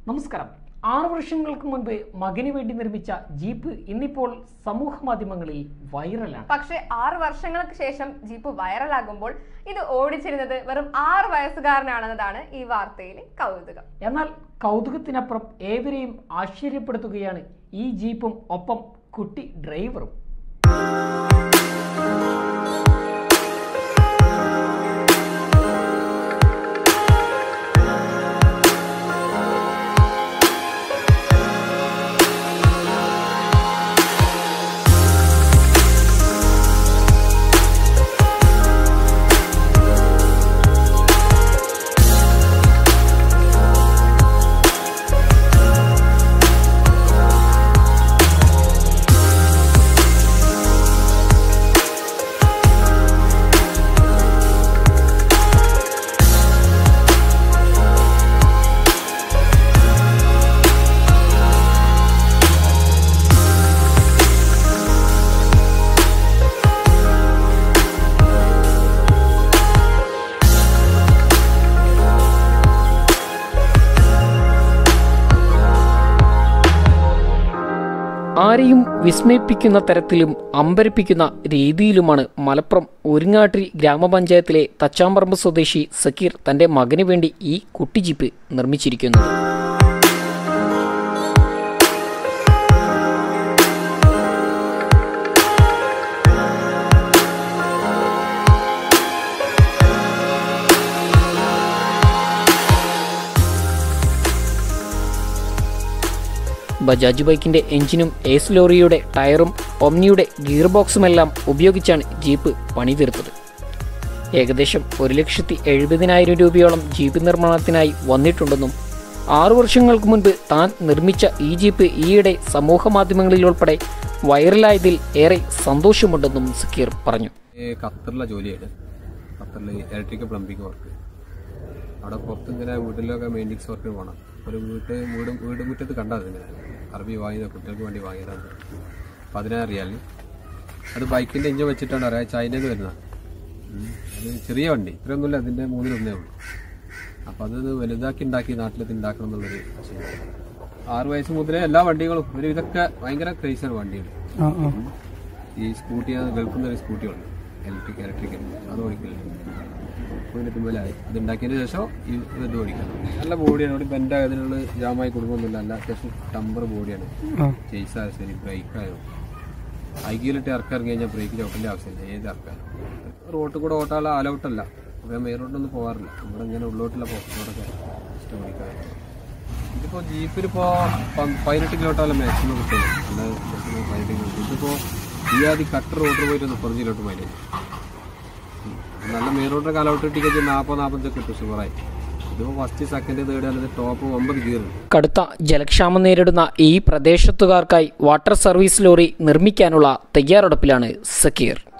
നമസ്കാരം ആറു വർഷങ്ങൾക്ക് മുൻപ് മകന് വേണ്ടി നിർമ്മിച്ച ജീപ്പ് ഇന്നിപ്പോൾ സമൂഹ മാധ്യമങ്ങളിൽ വൈറലാണ് പക്ഷേ ആറ് വർഷങ്ങൾക്ക് ശേഷം ജീപ്പ് വൈറലാകുമ്പോൾ ഇത് ഓടിച്ചിരുന്നത് വെറും ആറ് വയസ്സുകാരനാണെന്നതാണ് ഈ വാർത്തയിലെ കൗതുകം എന്നാൽ കൗതുകത്തിനപ്പുറം ഏവരെയും ആശ്ചര്യപ്പെടുത്തുകയാണ് ഈ ജീപ്പും ഒപ്പം കുട്ടി ഡ്രൈവറും ആരെയും വിസ്മയിപ്പിക്കുന്ന തരത്തിലും അമ്പരപ്പിക്കുന്ന രീതിയിലുമാണ് മലപ്പുറം ഒരുങ്ങാട്ടിരി ഗ്രാമപഞ്ചായത്തിലെ തച്ചാമ്പറമ്പ് സ്വദേശി സക്കീർ തന്റെ മകന് വേണ്ടി ഈ കുട്ടി ജീപ്പ് നിർമ്മിച്ചിരിക്കുന്നത് ബജാജ് ബൈക്കിന്റെ എഞ്ചിനും ഏസ് ലോറിയുടെ ടയറും ഒമ്നിയുടെ ഗിയർ ബോക്സുമെല്ലാം ഉപയോഗിച്ചാണ് ജീപ്പ് പണിതീർത്തത് ഏകദേശം ഒരു ലക്ഷത്തി എഴുപതിനായിരം രൂപയോളം ജീപ്പ് നിർമ്മാണത്തിനായി വന്നിട്ടുണ്ടെന്നും ആറു വർഷങ്ങൾക്ക് മുൻപ് താൻ നിർമ്മിച്ച ഈ ജീപ്പ് ഈയിടെ സമൂഹ മാധ്യമങ്ങളിൽ ഉൾപ്പെടെ വൈറലായതിൽ ഏറെ സന്തോഷമുണ്ടെന്നും സക്കീർ പറഞ്ഞു ഈ ഖത്തറിലെ ജോലിയാണ് ഖത്തറിൽ ഇലക്ട്രിക്കൽ പ്ലംബിംഗ് വർക്ക് അവിടെ പുറത്ത് ഇങ്ങനെ വീട്ടിലൊക്കെ മെയിൻറ്റിങ്സ് വർക്കിന് പോകണം ഒരു വീട്ട് വീട് വീട് മുറ്റത്ത് കണ്ടത് ഇങ്ങനെ അറബി വാങ്ങിയത് കുട്ടികൾക്ക് വേണ്ടി വാങ്ങിയതാണ് പതിനായിരം റിയാലിന് അത് ബൈക്കിൻ്റെ എഞ്ചിൻ വെച്ചിട്ടാണ് അറിയാം ചൈനയിൽ നിന്ന് വരുന്നത് ഉം. അത് ചെറിയ വണ്ടി ഇത്രയൊന്നുമില്ല അതിൻ്റെ മൂന്നിലൊന്നേ ഉള്ളൂ അപ്പോൾ അത് വലുതാക്കി ഉണ്ടാക്കി നാട്ടിലെത്തി ഉണ്ടാക്കണം എന്നുള്ളൊരു ആശയം ആറ് വയസ്സ് മുതലേ എല്ലാ വണ്ടികളും ഒരു ഇതൊക്കെ ഭയങ്കര ക്രൈസാണ് വണ്ടികൾ ഈ സ്കൂട്ടി ഗൾഫിൽ നിന്ന് ഒരു സ്കൂട്ടി ഉണ്ട് ഇലക്ട്രിക് ഇലക്ട്രിക്കൽ അത് ഓടിക്കില്ല പിന്നെ തുമ്മലായി ഇത് ഉണ്ടാക്കിയതിന് ശേഷം ഈ ഇത് ഓടിക്കണം നല്ല ബോഡിയാണ് ഇവിടെ ബെൻഡ് ആയതിനുള്ള ജാമായി കൊടുക്കൊന്നുമില്ല നല്ല അത്യാവശ്യം ടമ്പർ ബോഡിയാണ് ചേസ് ആയാലും ശരി ബ്രേക്ക് ആയാലും ഐക്കിയിലിട്ട് ഇറക്കി ഇറങ്ങി കഴിഞ്ഞാൽ ബ്രേക്ക് ചവിട്ടേണ്ട ആവശ്യമില്ല ഏത് ഇറക്കാനും റോട്ടിൽ കൂടെ ഓട്ടാനുള്ള ആലൗട്ടല്ല അപ്പോൾ മെയിൻ റോഡിലൊന്നും പോകാറില്ല ഇവിടെ ഇങ്ങനെ ഉള്ളോട്ടുള്ള പോസ്റ്റോടൊക്കെ ഇഷ്ടം ഓടിക്കാൻ ഇതിപ്പോ ജീപ്പിലിപ്പോ പ- പതിനെട്ട് കിലോട്ടല്ല മാക്സിമം കിട്ടുള്ളൂ അല്ലാതെ maximum പതിനെട്ട് കിലോട്ട് ഇതിപ്പോ ഈ ആദ്യം കട്ടർ ഓർഡർ പോയിട്ട് മുപ്പത്തഞ്ച് കിലോട്ട് മൈലേജ് നല്ല മെയിൻ റോഡിന്റെ കാലഘട്ടം കിട്ടിക്കഴിഞ്ഞാൽ നാൽപ്പത് നാൽപ്പത്തഞ്ച് കിട്ടും ഷുഗറായി ഇതിപ്പോ ഫസ്റ്റ് സെക്കൻഡ് തേർഡ് അല്ലെങ്കിൽ ടോപ്പ് ഒമ്പത് ഗിയർ കടുത്ത ജലക്ഷാമം നേരിടുന്ന ഈ പ്രദേശത്തുകാർക്കായി വാട്ടർ സർവീസ് ലോറി നിർമ്മിക്കാനുള്ള തയ്യാറെടുപ്പിലാണ് സക്കീർ